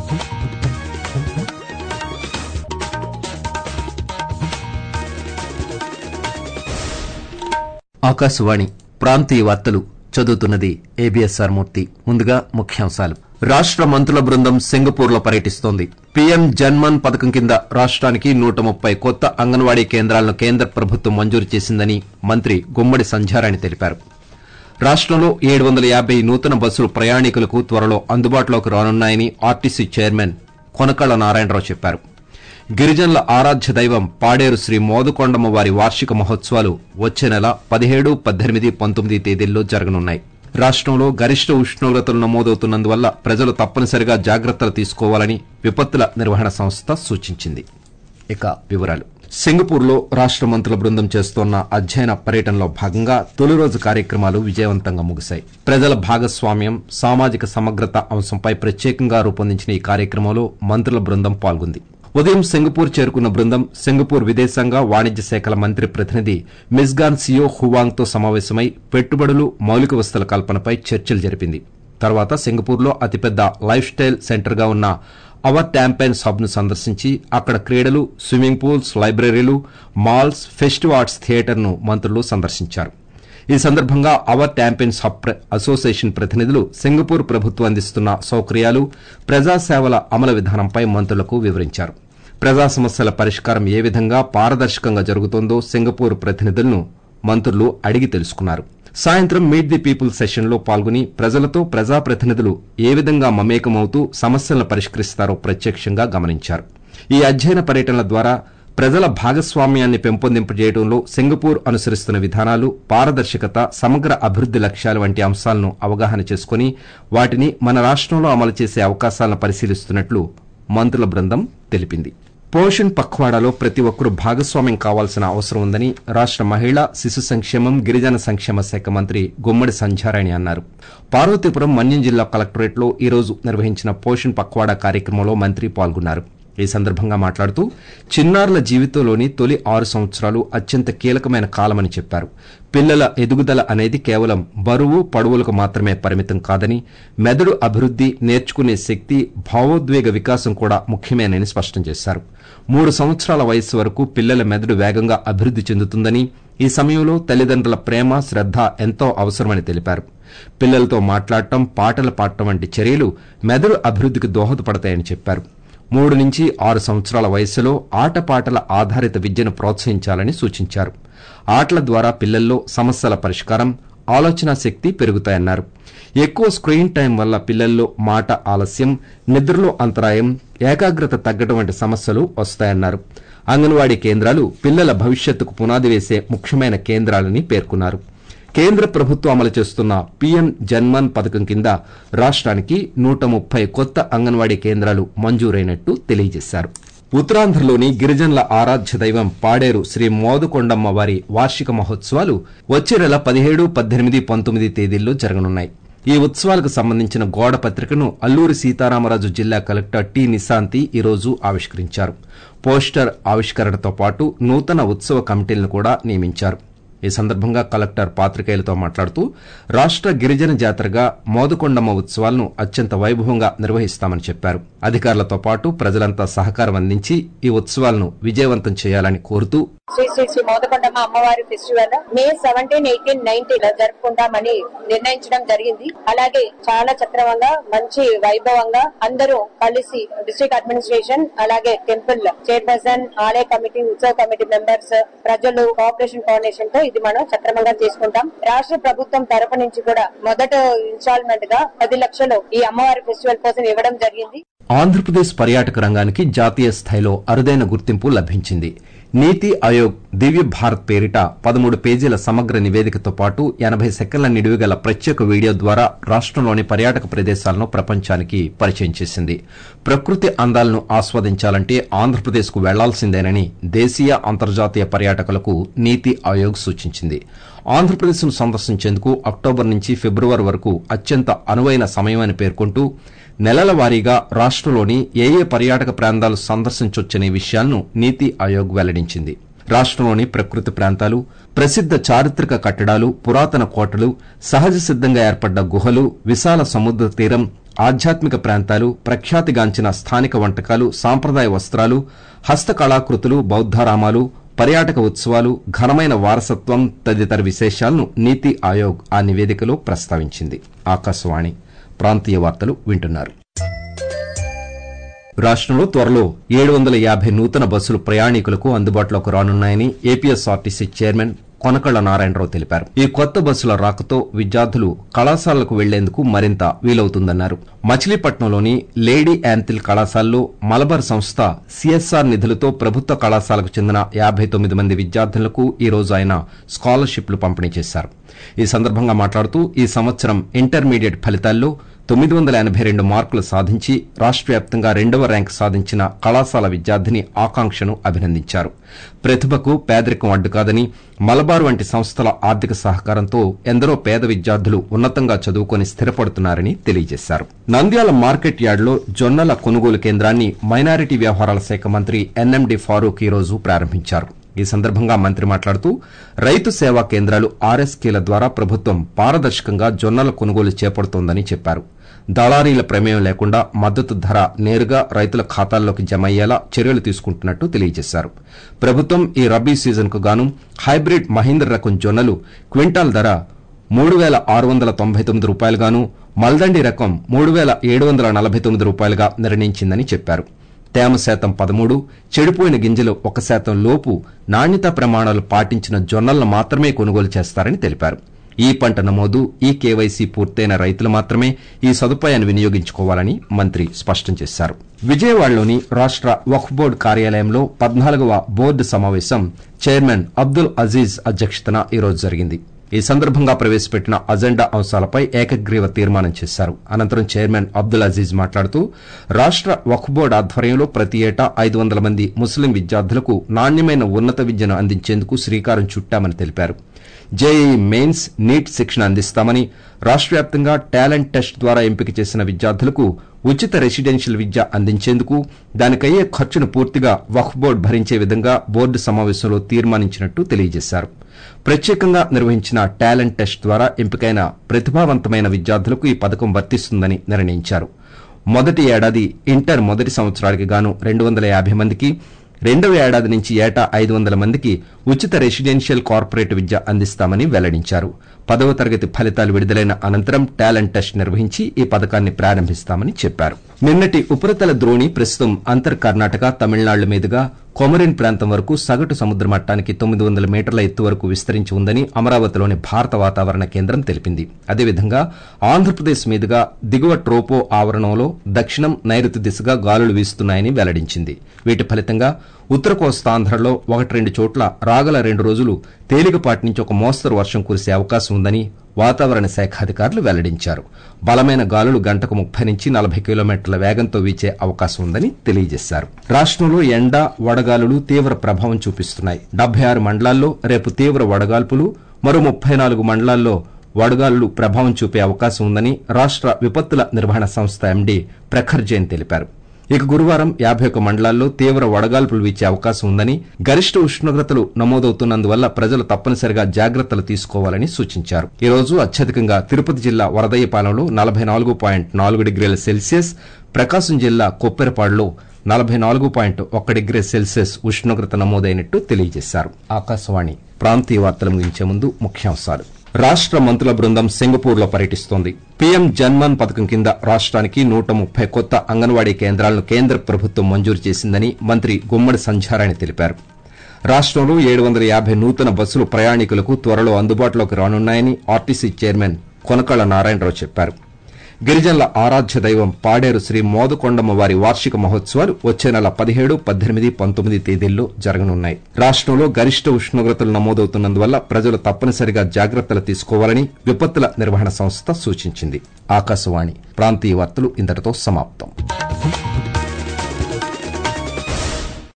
ఆకాశవాణి ప్రాంతీయ వార్తలు చదువుతున్నది ఏబిఎస్ఆర్ మూర్తి ముందుగా ముఖ్యాంశాలు రాష్ట్ర మంత్రుల బృందం సింగపూర్లో పర్యటిస్తోంది పీఎం జన్మన్ పథకం కింద రాష్ట్రానికి నూట ముప్పై కొత్త అంగన్వాడీ కేంద్రాలను కేంద్ర ప్రభుత్వం మంజూరు చేసిందని మంత్రి గుమ్మడి సంధ్యారాణి తెలిపారు రాష్ట్రంలో ఏడు వందల యాభై నూతన బస్సులు ప్రయాణికులకు త్వరలో అందుబాటులోకి రానున్నాయని ఆర్టీసీ చైర్మన్ కొనకళ్ల నారాయణరావు చెప్పారు గిరిజనుల ఆరాధ్య దైవం పాడేరు శ్రీ మోదుకొండమ్మ వారి వార్షిక మహోత్సవాలు వచ్చే నెల పదిహేడు పద్దెనిమిది పంతొమ్మిది తేదీల్లో జరగనున్నాయి రాష్ట్రంలో గరిష్ట ఉష్ణోగ్రతలు నమోదవుతున్నందువల్ల ప్రజలు తప్పనిసరిగా జాగ్రత్తలు తీసుకోవాలని విపత్తుల నిర్వహణ సంస్థ సూచించింది ఇక వివరాలు సింగపూర్లో రాష్ట్ర మంత్రుల బృందం చేస్తోన్న అధ్యయన పర్యటనలో భాగంగా తొలి రోజు కార్యక్రమాలు విజయవంతంగా ముగిశాయి ప్రజల భాగస్వామ్యం సామాజిక సమగ్రత అంశంపై ప్రత్యేకంగా రూపొందించిన ఈ కార్యక్రమంలో మంత్రుల బృందం పాల్గొంది ఉదయం సింగపూర్ చేరుకున్న బృందం సింగపూర్ విదేశాంగ వాణిజ్య శాఖల మంత్రి ప్రతినిధి మిస్గాన్ సియో హువాంగ్ తో సమావేశమై పెట్టుబడులు మౌలిక వస్తుల కల్పనపై చర్చలు జరిపింది తర్వాత సింగపూర్లో అతిపెద్ద లైఫ్ స్టైల్ సెంటర్గా ఉన్న అవర్ ట్యాంపైన్స్ హబ్ ను సందర్శించి అక్కడ క్రీడలు swimming pools libraries malls festive arts theatre ను మంత్రులు సందర్శించారు ఈ సందర్భంగా అవర్ ట్యాంపియన్స్ హబ్ ప్ర- అసోసియేషన్ ప్రతినిధులు సింగపూర్ ప్రభుత్వం అందిస్తున్న సౌకర్యాలు ప్రజాసేవల అమలు విధానంపై మంత్రులకు వివరించారు ప్రజా సమస్యల పరిష్కారం ఏ విధంగా పారదర్శకంగా జరుగుతోందో సింగపూర్ ప్రతినిధులను మంత్రులు అడిగి తెలుసుకున్నారు సాయంత్రం మీట్ ది పీపుల్ సెషన్లో పాల్గొని ప్రజలతో ప్రజాప్రతినిధులు ఏ విధంగా మమేకమవుతూ సమస్యలను పరిష్కరిస్తారో ప్రత్యక్షంగా గమనించారు ఈ అధ్యయన పర్యటనల ద్వారా ప్రజల భాగస్వామ్యాన్ని పెంపొందింపజేయడంలో సింగపూర్ అనుసరిస్తున్న విధానాలు పారదర్శకత సమగ్ర అభివృద్ది లక్ష్యాలు వంటి అంశాలను అవగాహన చేసుకుని వాటిని మన రాష్ట్రంలో అమలు చేసే అవకాశాలను పరిశీలిస్తున్నట్లు మంత్రుల బృందం తెలిపింది పోషణ్ పఖ్వాడాలో ప్రతి ఒక్కరూ భాగస్వామ్యం కావాల్సిన అవసరం ఉందని రాష్ట్ర మహిళా శిశు సంక్షేమం గిరిజన సంక్షేమ శాఖ మంత్రి గుమ్మడి సంధ్యారాణి అన్నారు పార్వతీపురం మన్యం జిల్లా కలెక్టరేట్లో ఈ రోజు నిర్వహించిన పోషణ్ పఖ్వాడా కార్యక్రమంలో మంత్రి పాల్గొన్నారు ఈ సందర్భంగా మాట్లాడుతూ చిన్నారుల జీవితంలోని తొలి ఆరు సంవత్సరాలు అత్యంత కీలకమైన కాలమని చెప్పారు పిల్లల ఎదుగుదల అనేది కేవలం బరువు పొడవులకు మాత్రమే పరిమితం కాదని మెదడు అభివృద్ది నేర్చుకునే శక్తి భావోద్వేగ వికాసం కూడా ముఖ్యమేనని స్పష్టం చేశారు మూడు సంవత్సరాల వయస్సు వరకు పిల్లల మెదడు వేగంగా అభివృద్ది చెందుతుందని ఈ సమయంలో తల్లిదండ్రుల ప్రేమ శ్రద్ధ ఎంతో అవసరమని తెలిపారు పిల్లలతో మాట్లాడటం పాటలు పాడటం వంటి చర్యలు మెదడు అభివృద్దికి దోహదపడతాయని చెప్పారు మూడు నుంచి ఆరు సంవత్సరాల వయస్సులో ఆటపాటల ఆధారిత విద్యను ప్రోత్సహించాలని సూచించారు ఆటల ద్వారా పిల్లల్లో సమస్యల పరిష్కారం ఆలోచన శక్తి పెరుగుతాయన్నారు ఎక్కువ స్క్రీన్ టైం వల్ల పిల్లల్లో మాట ఆలస్యం నిద్రలో అంతరాయం ఏకాగ్రత తగ్గడం వంటి సమస్యలు వస్తాయన్నారు అంగన్వాడీ కేంద్రాలు పిల్లల భవిష్యత్తుకు పునాది వేసే ముఖ్యమైన కేంద్రాలని పేర్కొన్నారు కేంద్ర ప్రభుత్వం అమలు చేస్తున్న పీఎం జన్మన్ పథకం కింద రాష్ట్రానికి నూట ముప్పై కొత్త అంగన్వాడీ కేంద్రాలు మంజూరైనట్టు తెలియజేశారు ఉత్తరాంధ్రలోని గిరిజనుల ఆరాధ్య దైవం పాడేరు శ్రీ మోదుకొండమ్మ వారి వార్షిక మహోత్సవాలు వచ్చే నెల పదిహేడు పద్దెనిమిది పంతొమ్మిది తేదీల్లో జరగనున్నాయి ఈ ఉత్సవాలకు సంబంధించిన గోడ పత్రికను అల్లూరి సీతారామరాజు జిల్లా కలెక్టర్ టి నిశాంతి ఈ రోజు ఆవిష్కరించారు పోస్టర్ ఆవిష్కరణతో పాటు నూతన ఉత్సవ కమిటీలను కూడా నియమించారు ఈ సందర్భంగా కలెక్టర్ పాత్రికేయులతో మాట్లాడుతూ రాష్ట్ర గిరిజన జాతరగా మోదుకొండమ్మ ఉత్సవాలను అత్యంత వైభవంగా నిర్వహిస్తామని చెప్పారు అధికారులతో పాటు ప్రజలంతా సహకారం అందించి ఈ ఉత్సవాలను విజయవంతం చేయాలని కోరుతూ శ్రీ శ్రీ శ్రీ మోదకొండమ్మ అమ్మవారి festival May seventeen eighteen nineteen జరుపుకుంటామని నిర్ణయించడం జరిగింది అలాగే చాలా చక్రవంగా మంచి వైభవంగా అందరూ కలిసి డిస్ట్రిక్ట్ అడ్మినిస్ట్రేషన్ అలాగే టెంపుల్ చైర్పర్సన్ ఆలయ కమిటీ ఉత్సవ కమిటీ మెంబర్స్ ప్రజలు కోఆపరేషన్ ఫౌండేషన్ తో ఇది మనం సక్రమంగా చేసుకుంటాం రాష్ట్ర ప్రభుత్వం తరపు నుంచి కూడా మొదట ఇన్స్టాల్మెంట్ గా పది లక్షలు ఈ అమ్మవారి ఫెస్టివల్ కోసం ఇవ్వడం జరిగింది ఆంధ్రప్రదేశ్ పర్యాటక రంగానికి జాతీయ స్థాయిలో అరుదైన గుర్తింపు లభించింది నీతి ఆయోగ్ దివ్య భారత్ పేరిట పదమూడు పేజీల సమగ్ర నివేదికతో పాటు ఎనభై సెకండ్ల నిడివి గల ప్రత్యేక వీడియో ద్వారా రాష్ట్రంలోని పర్యాటక ప్రదేశాలను ప్రపంచానికి పరిచయం చేసింది ప్రకృతి అందాలను ఆస్వాదించాలంటే ఆంధ్రప్రదేశ్కు వెళ్లాల్సిందేనని దేశీయ అంతర్జాతీయ పర్యాటకులకు నీతి ఆయోగ్ సూచించింది ఆంధ్రప్రదేశ్ను సందర్శించేందుకు అక్టోబర్ నుంచి ఫిబ్రవరి వరకు అత్యంత అనువైన సమయమని పేర్కొంటూ నెలల వారీగా రాష్ట్రంలోని ఏ ఏ పర్యాటక ప్రాంతాలు సందర్శించొచ్చనే విషయాలను నీతి ఆయోగ్ వెల్లడించింది రాష్ట్రంలోని ప్రకృతి ప్రాంతాలు ప్రసిద్ధ చారిత్రక కట్టడాలు పురాతన కోటలు సహజ సిద్ధంగా ఏర్పడ్డ గుహలు విశాల సముద్ర తీరం ఆధ్యాత్మిక ప్రాంతాలు ప్రఖ్యాతిగాంచిన స్థానిక వంటకాలు సాంప్రదాయ వస్త్రాలు హస్తకళాకృతులు బౌద్ధారామాలు పర్యాటక ఉత్సవాలు ఘనమైన వారసత్వం తదితర విశేషాలను నీతి ఆయోగ్ ఆ నివేదికలో ప్రస్తావించింది ఆకాశవాణి ప్రాంతీయ వార్తలు వింటున్నారు రాష్ట్రంలో త్వరలో ఏడు వందల యాభై నూతన బస్సులు ప్రయాణికులకు అందుబాటులోకి రానున్నాయని ఏపీఎస్ఆర్టీసీ చైర్మన్ కొనకళ్ల నారాయణరావు తెలిపారు ఈ కొత్త బస్సుల రాకతో విద్యార్థులు కళాశాలకు వెళ్లేందుకు మరింత వీలవుతుందన్నారు మచిలీపట్నంలోని లేడీ యాంతిల్ కళాశాలలో మలబార్ సంస్థ సిఎస్ఆర్ నిధులతో ప్రభుత్వ కళాశాలకు చెందిన యాభై తొమ్మిది మంది విద్యార్థులకు ఈ రోజు ఆయన స్కాలర్షిప్లు పంపిణీ చేశారు ఈ సందర్భంగా మాట్లాడుతూ ఈ సంవత్సరం ఇంటర్మీడియట్ ఫలితాల్లో తొమ్మిది వందల ఎనభై రెండు మార్కులు సాధించి రాష్ట వ్యాప్తంగా రెండవ ర్యాంకు సాధించిన కళాశాల విద్యార్థిని ఆకాంక్షను అభినందించారు ప్రతిభకు పేదరికం అడ్డు కాదని మలబార్ వంటి సంస్థల ఆర్థిక సహకారంతో ఎందరో పేద విద్యార్థులు ఉన్నతంగా చదువుకొని స్థిరపడుతున్నారని తెలియజేశారు నంద్యాల మార్కెట్ యార్డులో జొన్నల కొనుగోలు కేంద్రాన్ని మైనారిటీ వ్యవహారాల శాఖ మంత్రి ఎన్ఎండి ఫారూక్ ఈ రోజు ప్రారంభించారు ఈ సందర్భంగా మంత్రి మాట్లాడుతూ రైతు సేవా కేంద్రాలు ఆర్ఎస్కేల ద్వారా ప్రభుత్వం పారదర్శకంగా జొన్నల కొనుగోలు చేపడుతోందని చెప్పారు దళారీల ప్రమేయం లేకుండా మద్దతు ధర నేరుగా రైతుల ఖాతాల్లోకి జమ అయ్యేలా చర్యలు తీసుకుంటున్నట్టు తెలియజేశారు ప్రభుత్వం ఈ రబీ సీజన్కు గాను హైబ్రిడ్ మహీంద్ర రకం జొన్నలు క్వింటాల్ ధర మూడు వేల ఆరు వందల తొంభై తొమ్మిది రూపాయలుగాను మల్దండి రకం మూడు వేల ఏడు వందల నలభై తొమ్మిది రూపాయలుగా నిర్ణయించిందని చెప్పారు తేమ శాతం పదమూడు చెడిపోయిన గింజలు ఒక శాతం లోపు నాణ్యతా ప్రమాణాలు పాటించిన జొన్నలను మాత్రమే కొనుగోలు చేస్తారని తెలిపారు ఈ పంట నమోదు ఈ కేవైసీ పూర్తయిన రైతులు మాత్రమే ఈ సదుపాయాన్ని వినియోగించుకోవాలని మంత్రి స్పష్టం చేశారు విజయవాడలోని రాష్ట వక్ఫ్ బోర్డు కార్యాలయంలో పద్నాలుగవ బోర్డు సమావేశం చైర్మన్ అబ్దుల్ అజీజ్ అధ్యక్షతన ఈరోజు జరిగింది ఈ సందర్భంగా ప్రవేశపెట్టిన అజెండా అంశాలపై ఏకగ్రీవ తీర్మానం చేశారు అనంతరం చైర్మన్ అబ్దుల్ అజీజ్ మాట్లాడుతూ రాష్ట వక్ఫ్ బోర్డు ఆధ్వర్యంలో ప్రతి ఏటా ఐదు వందల మంది ముస్లిం విద్యార్థులకు నాణ్యమైన ఉన్నత విద్యను అందించేందుకు శ్రీకారం చుట్టామని తెలిపారు జేఈఈ మెయిన్స్ నీట్ శిక్షణ అందిస్తామని రాష్ట వ్యాప్తంగా టాలెంట్ టెస్ట్ ద్వారా ఎంపిక చేసిన విద్యార్థులకు ఉచిత రెసిడెన్షియల్ విద్య అందించేందుకు దానికయ్యే ఖర్చును పూర్తిగా వక్ఫ్ బోర్డు భరించే విధంగా బోర్డు సమావేశంలో తీర్మానించినట్టు తెలియజేశారు ప్రత్యేకంగా నిర్వహించిన టాలెంట్ టెస్ట్ ద్వారా ఎంపికైన ప్రతిభావంతమైన విద్యార్థులకు ఈ పథకం వర్తిస్తుందని నిర్ణయించారు మొదటి ఏడాది ఇంటర్ మొదటి సంవత్సరానికి గాను రెండు వందల యాభై మందికి రెండవ ఏడాది నుంచి ఏటా ఐదు వందల మందికి ఉచిత రెసిడెన్షియల్ కార్పొరేట్ విద్య అందిస్తామని వెల్లడించారు పదవ తరగతి ఫలితాలు విడుదలైన అనంతరం టాలెంట్ టెస్ట్ నిర్వహించి ఈ పథకాన్ని ప్రారంభిస్తామని చెప్పారు నిన్నటి ఉపరితల ద్రోణి ప్రస్తుతం అంతర్ కర్ణాటక తమిళనాడు మీదుగా కొమరిన్ ప్రాంతం వరకు సగటు సముద్ర మట్టానికి తొమ్మిది వందల మీటర్ల ఎత్తు వరకు విస్తరించి ఉందని అమరావతిలోని భారత వాతావరణ కేంద్రం తెలిపింది అదేవిధంగా ఆంధ్రప్రదేశ్ మీదుగా దిగువ ట్రోపో ఆవరణంలో దక్షిణం నైరుతి దిశగా గాలులు వీస్తున్నాయని వెల్లడించింది వీటి ఫలితంగా ఉత్తర కోస్తాంధ్రలో ఒకటి రెండు చోట్ల రాగల రెండు రోజులు తేలికపాటి నుంచి ఒక మోస్తరు వర్షం కురిసే అవకాశం ఉందని వాతావరణ శాఖ అధికారులు వెల్లడించారు బలమైన గాలులు గంటకు ముప్పై నుంచి నలభై కిలోమీటర్ల వేగంతో వీచే అవకాశం ఉందని తెలియజేశారు రాష్ట్రంలో ఎండ వడగాలులు తీవ్ర ప్రభావం చూపిస్తున్నాయి డెబ్బై ఆరు మండలాల్లో రేపు తీవ్ర వడగాల్పులు మరో ముప్పై నాలుగు మండలాల్లో వడగాలులు ప్రభావం చూపే అవకాశం ఉందని రాష్ట్ర విపత్తుల నిర్వహణ సంస్థ ఎండీ ప్రఖర్ జైన్ తెలిపారు ఇక గురువారం యాభై ఒక్క మండలాల్లో తీవ్ర వడగాల్పులు వీచే అవకాశం ఉందని గరిష్ట ఉష్ణోగ్రతలు నమోదవుతున్నందువల్ల ప్రజలు తప్పనిసరిగా జాగ్రత్తలు తీసుకోవాలని సూచించారు ఈ రోజు అత్యధికంగా తిరుపతి జిల్లా వరదయ్యపాలెంలో నలభై నాలుగు పాయింట్ నాలుగు డిగ్రీల సెల్సియస్ ప్రకాశం జిల్లా కొప్పెరపాడులో నలభై నాలుగు పాయింట్ ఒక్క డిగ్రీ సెల్సియస్ ఉష్ణోగ్రత నమోదైనట్టు తెలియజేశారు ఆకాశవాణి ప్రాంతీయ వార్తలు ముగించే ముందు ముఖ్యాంశాలు రాష్ట మంత్రుల బృందం సింగపూర్ లో పర్యటిస్తోంది పీఎం జన్మన్ పథకం కింద రాష్ట్రానికి నూట ముప్పై కొత్త అంగన్వాడీ కేంద్రాలను కేంద్ర ప్రభుత్వం మంజూరు చేసిందని మంత్రి గుమ్మడి సంధ్యారాణి తెలిపారు రాష్ట్రంలో ఏడు వందల యాభై నూతన బస్సులు ప్రయాణికులకు త్వరలో అందుబాటులోకి రానున్నాయని ఆర్టీసీ చైర్మన్ కొనకళ్ల నారాయణరావు చెప్పారు గిరిజనుల ఆరాధ్య దైవం పాడేరు శ్రీ మోదకొండమ్మ వారి వార్షిక మహోత్సవాలు వచ్చే నెల పదిహేడు పద్దెనిమిది పంతొమ్మిది తేదీల్లో జరగనున్నాయి రాష్ట్రంలో గరిష్ట ఉష్ణోగ్రతలు నమోదవుతున్నందువల్ల ప్రజలు తప్పనిసరిగా జాగ్రత్తలు తీసుకోవాలని విపత్తుల నిర్వహణ సంస్థ సూచించింది ఆకాశవాణి ప్రాంతీయ వార్తలు ఇంతటితో సమాప్తం